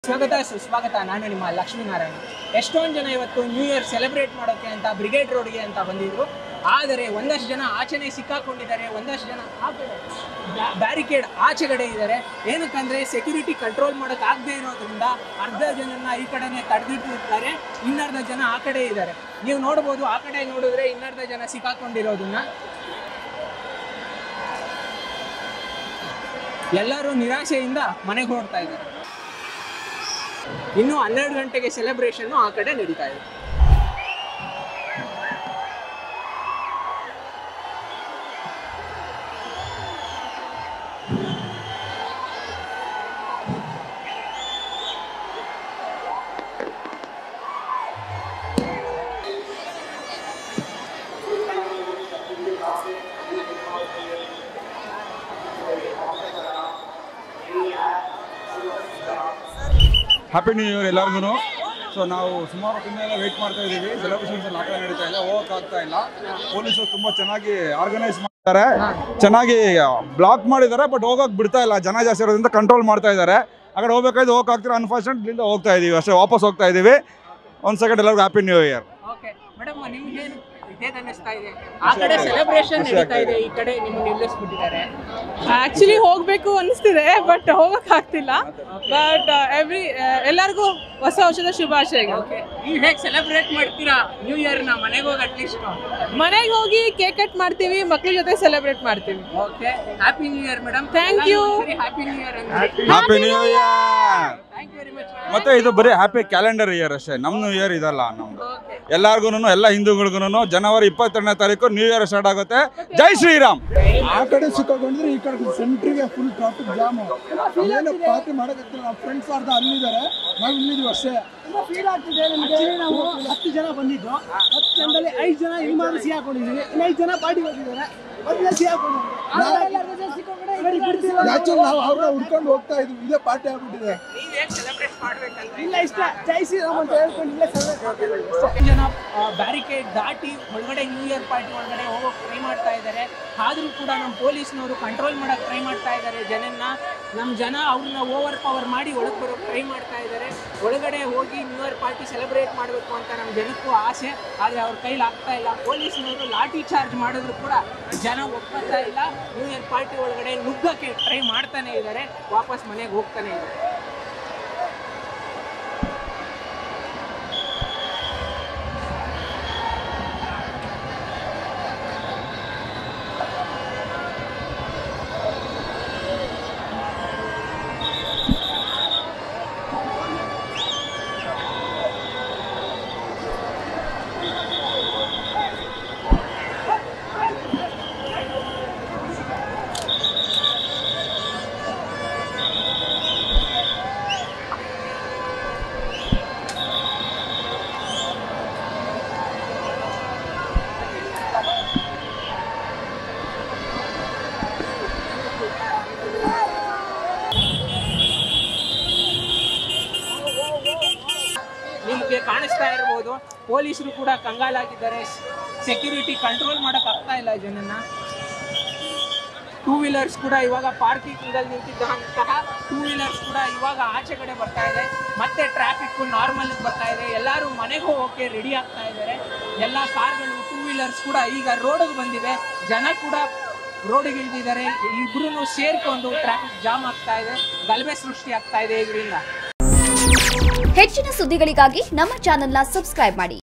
ಸ್ವಾಗತ ಸುಸ್ವಾಗತ ನಾನು ನಿಮ್ಮ ಲಕ್ಷ್ಮೀನಾರಾಯಣ ಎಷ್ಟೊಂದು ಜನ ಇವತ್ತು ನ್ಯೂ ಇಯರ್ ಸೆಲೆಬ್ರೇಟ್ ಮಾಡೋಕೆ ಅಂತ ಬ್ರಿಗೇಡ್ ರೋಡ್ಗೆ ಅಂತ ಬಂದಿದ್ರು ಆದರೆ ಒಂದಷ್ಟು ಜನ ಆಚೆನೆ ಸಿಕ್ಕಾಕೊಂಡಿದ್ದಾರೆ ಒಂದಷ್ಟು ಜನ ಆ ಕಡೆ ಬ್ಯಾರಿಕೇಡ್ ಆಚೆಗಡೆ ಇದ್ದಾರೆ ಏನಕ್ಕಂದ್ರೆ ಸೆಕ್ಯೂರಿಟಿ ಕಂಟ್ರೋಲ್ ಮಾಡೋಕೆ ಆಗದೆ ಇರೋದ್ರಿಂದ ಅರ್ಧ ಜನನ ಈ ಕಡೆನೆ ತಡೆದಿಟ್ಟಿರ್ತಾರೆ ಇನ್ನರ್ಧ ಜನ ಆ ಕಡೆ ಇದ್ದಾರೆ ನೀವು ನೋಡ್ಬೋದು ಆ ಕಡೆ ನೋಡಿದ್ರೆ ಇನ್ನರ್ಧ ಜನ ಸಿಕ್ಕಾಕೊಂಡಿರೋದನ್ನ ಎಲ್ಲರೂ ನಿರಾಶೆಯಿಂದ ಮನೆಗೆ ಹೊರಡ್ತಾ ಇದ್ದಾರೆ ಇನ್ನು ಹನ್ನೆರಡು ಗಂಟೆಗೆ ಸೆಲೆಬ್ರೇಷನ್ ಆ ಕಡೆ ನಡೀತಾ ಇದೆ ಹ್ಯಾಪಿ ನ್ಯೂ ಇಯರ್ ಎಲ್ಲರಿಗೂ ಸೊ ನಾವು ಸುಮಾರು ಹೊತ್ತಿಂದ ವೇಟ್ ಮಾಡ್ತಾ ಇದ್ದೀವಿ ಸೆಲೆಬ್ರೇಷನ್ಸ್ ಎಲ್ಲ ಆ ಕಡೆ ನಡೀತಾ ಇಲ್ಲ ಹೋಗಕ್ ಆಗ್ತಾ ಇಲ್ಲ ಪೊಲೀಸರು ತುಂಬಾ ಚೆನ್ನಾಗಿ ಆರ್ಗನೈಸ್ ಮಾಡ್ತಾರೆ ಚೆನ್ನಾಗಿ ಬ್ಲಾಕ್ ಮಾಡಿದ್ದಾರೆ ಬಟ್ ಹೋಗಕ್ ಬಿಡ್ತಾ ಇಲ್ಲ ಜನ ಜಾಸ್ತಿ ಇರೋದ್ರಿಂದ ಕಂಟ್ರೋಲ್ ಮಾಡ್ತಾ ಇದ್ದಾರೆ ಆ ಕಡೆ ಹೋಗ್ಬೇಕಾದ್ರೆ ಹೋಗಕ್ ಆಗ್ತಿರೋ ಅನ್ಫಾರ್ಚುನೇಟ್ ಇಲ್ಲಿಂದ ಹೋಗ್ತಾ ಇದೀವಿ ಅಷ್ಟೇ ವಾಪಸ್ ಹೋಗ್ತಾ ಇದೀವಿ ಒಂದು ಸೆಕೆಂಡ್ ಎಲ್ಲರಿಗೂ happy new year okay madam ನಿಮ್ಗೆ ಹೇಗೆ ಅನ್ನಿಸ್ತಾ ಇದೆ ಆ ಕಡೆ ಸೆಲೆಬ್ರೇಷನ್ ನಡೀತಾ ಇದೆ ಈ ಕಡೆ ನಿಮ್ಗೆ ನಿಲ್ಲಿಸ್ಬಿಟ್ಟಿದ್ದಾರೆ ಆಕ್ಚುಲಿ ಹೋಗ್ಬೇಕು ಅನಿಸ್ತಿದೆ ಬಟ್ ಹೋಗಕ್ ಆಗ್ತಿಲ್ಲ ಬಟ್ ಎವ್ರಿ ಎಲ್ಲರಿಗೂ ಹೊಸ ವರ್ಷದ ಶುಭಾಶಯಗಳು ಓಕೆ ನೀವು ಹೇಗೆ ಸೆಲೆಬ್ರೇಟ್ ಮಾಡ್ತೀರಾ ನ್ಯೂ ಇಯರ್ ನ ಮನೆಗೆ ಹೋಗಿ ಅಟ್ಲೀಸ್ಟ್ ಮನೆಗೆ ಹೋಗಿ ಕೇಕ್ ಕಟ್ ಮಾಡ್ತೀವಿ ಮಕ್ಳ ಜೊತೆ ಸೆಲೆಬ್ರೇಟ್ ಮಾಡ್ತೀವಿ okay happy new year madam Thank you. Happy new year happy new year thank you very much ಮತ್ತೆ ಇದು ಬರೀ ಹ್ಯಾಪಿ ಕ್ಯಾಲೆಂಡರ್ ಇಯರ್ ಅಷ್ಟೇ ನಮ್ಮ ನ್ಯೂ ಇಯರ್ ಇದಲ್ಲ ನಮ್ದು ಓಕೆ ಎಲ್ಲಾರ್ಗು ಎಲ್ಲ ಹಿಂದೂಗಳಿಗೂ ಜನವರಿ ಇಪ್ಪತ್ತೆರಡನೇ ತಾರೀಕು ನ್ಯೂ ಇಯರ್ ಸ್ಟಾರ್ಟ್ ಆಗುತ್ತೆ ಜೈ ಶ್ರೀರಾಮ್ ಆ ಕಡೆ ಸಿಕ್ಕಾಕೊಂಡಿದ್ರೆ ಈ ಕಡೆ ಸೆಂಟ್ರಿಗೆ ಫುಲ್ ಟ್ರಾಫಿಕ್ ಜಾಮು ಏನು ಪಾರ್ಟಿ ಮಾಡಕತ್ತಿಲ್ಲ ನಮ್ಮ ಫ್ರೆಂಡ್ಸ್ ಅರ್ಧ ಅಲ್ಲಿದ್ದಾರೆ ನಾವು ಇಲ್ಲಿದ್ದೀವಿ ಅಷ್ಟೇ ಫೀಲ್ ಆಗ್ತಿದೆ ನಮಗೆ ನಾವು ಹತ್ತು ಜನ ಬಂದಿದ್ದು ಹತ್ತು ಜನದಲ್ಲಿ ಐದು ಜನ ಇಲ್ಲಿ ಮಾತ್ರ ಸಿಗಾಕೊಂಡಿದ್ದೀವಿ ಇನ್ನು ಐದು ಜನ ಪಾರ್ಟಿ ಹೋಗಿದ್ದಾರೆ ಮೊದಲೇ ಸಿಗಾಕೊಂಡು ನಾವು ಅವ್ರನ್ನ ಹುಡ್ಕೊಂಡು ಹೋಗ್ತಾ ಇದ್ವಿ ಇದೇ ಪಾರ್ಟಿ ಆಗ್ಬಿಟ್ಟಿದೆ ನೀವು ಹೇಗೆ ಸೆಲೆಬ್ರೇಟ್ ಮಾಡ್ಬೇಕಂದ್ರೆ ಇಲ್ಲ ಇಷ್ಟ ಜೈ ಶ್ರೀರಾಮ್ ಅಂತ ಹೇಳ್ಕೊಂಡು ಇಲ್ಲೇ celebrate ಎಷ್ಟು ಜನ ಬ್ಯಾರಿಕೇಡ್ ದಾಟಿ ಒಳಗಡೆ ನ್ಯೂ ಇಯರ್ ಪಾರ್ಟಿ ಒಳಗಡೆ ಹೋಗೋಕೆ ಟ್ರೈ ಮಾಡ್ತಾ ಇದ್ದಾರೆ ಆದರೂ ಕೂಡ ನಮ್ಮ ಪೊಲೀಸ್ನವರು ಕಂಟ್ರೋಲ್ ಮಾಡೋಕೆ ಟ್ರೈ ಮಾಡ್ತಾ ಇದ್ದಾರೆ ಜನನ್ನ ನಮ್ಮ ಜನ ಅವ್ರನ್ನ ಓವರ್ ಪವರ್ ಮಾಡಿ ಒಳಗೆ ಬರೋಕೆ ಟ್ರೈ ಮಾಡ್ತಾ ಇದ್ದಾರೆ ಒಳಗಡೆ ಹೋಗಿ ನ್ಯೂ ಇಯರ್ ಪಾರ್ಟಿ ಸೆಲೆಬ್ರೇಟ್ ಮಾಡಬೇಕು ಅಂತ ನಮ್ಮ ಜನಕ್ಕೂ ಆಸೆ ಆದರೆ ಅವ್ರ ಕೈಲಿ ಆಗ್ತಾ ಇಲ್ಲ ಪೊಲೀಸ್ನವರು ಲಾಠಿ ಚಾರ್ಜ್ ಮಾಡಿದ್ರು ಕೂಡ ಜನ ಒಪ್ಪತ್ತಾ ಇಲ್ಲ ನ್ಯೂ ಇಯರ್ ಪಾರ್ಟಿ ಒಳಗಡೆ ನುಗ್ಗಕ್ಕೆ ಟ್ರೈ ಮಾಡ್ತಾನೆ ಇದ್ದಾರೆ ವಾಪಸ್ ಮನೆಗೆ ಹೋಗ್ತಾನೆ ಇದ್ದಾರೆ ನಿಮಗೆ ಕಾಣಿಸ್ತಾ ಇರ್ಬೋದು ಪೊಲೀಸರು ಕೂಡ ಕಂಗಾಲಾಗಿದ್ದಾರೆ ಸೆಕ್ಯೂರಿಟಿ ಕಂಟ್ರೋಲ್ ಮಾಡಕ್ ಆಗ್ತಾ ಇಲ್ಲ ಜನನ್ನ ಟೂ ವೀಲರ್ಸ್ ಕೂಡ ಇವಾಗ ಪಾರ್ಕಿಂಗ್ ನಿಂತಿದ್ದಂತಹ ಟೂ ವೀಲರ್ಸ್ ಕೂಡ ಇವಾಗ ಆಚೆ ಕಡೆ ಬರ್ತಾ ಇದೆ ಮತ್ತೆ ಟ್ರಾಫಿಕ್ ನಾರ್ಮಲ್ ಬರ್ತಾ ಇದೆ ಎಲ್ಲರೂ ಮನೆಗೆ ಹೋಗೋಕೆ ರೆಡಿ ಆಗ್ತಾ ಇದ್ದಾರೆ ಎಲ್ಲ ಕಾರ್ಗಳು ಟೂ ವೀಲರ್ಸ್ ಕೂಡ ಈಗ ರೋಡಿಗೆ ಬಂದಿದೆ ಜನ ಕೂಡ ರೋಡಿಗೆ ಇಳಿದಿದ್ದಾರೆ ಇಬ್ರು ಸೇರ್ಕೊಂಡು ಟ್ರಾಫಿಕ್ ಜಾಮ್ ಆಗ್ತಾ ಇದೆ ಗಲಭೆ ಸೃಷ್ಟಿ ಆಗ್ತಾ ಇದೆ ಇದರಿಂದ ಹೆಚ್ಚಿನ ಸುದ್ದಿಗಳಿಗಾಗಿ ನಮ್ಮ ಚಾನೆಲ್ನ ಸಬ್ಸ್ಕ್ರೈಬ್ ಮಾಡಿ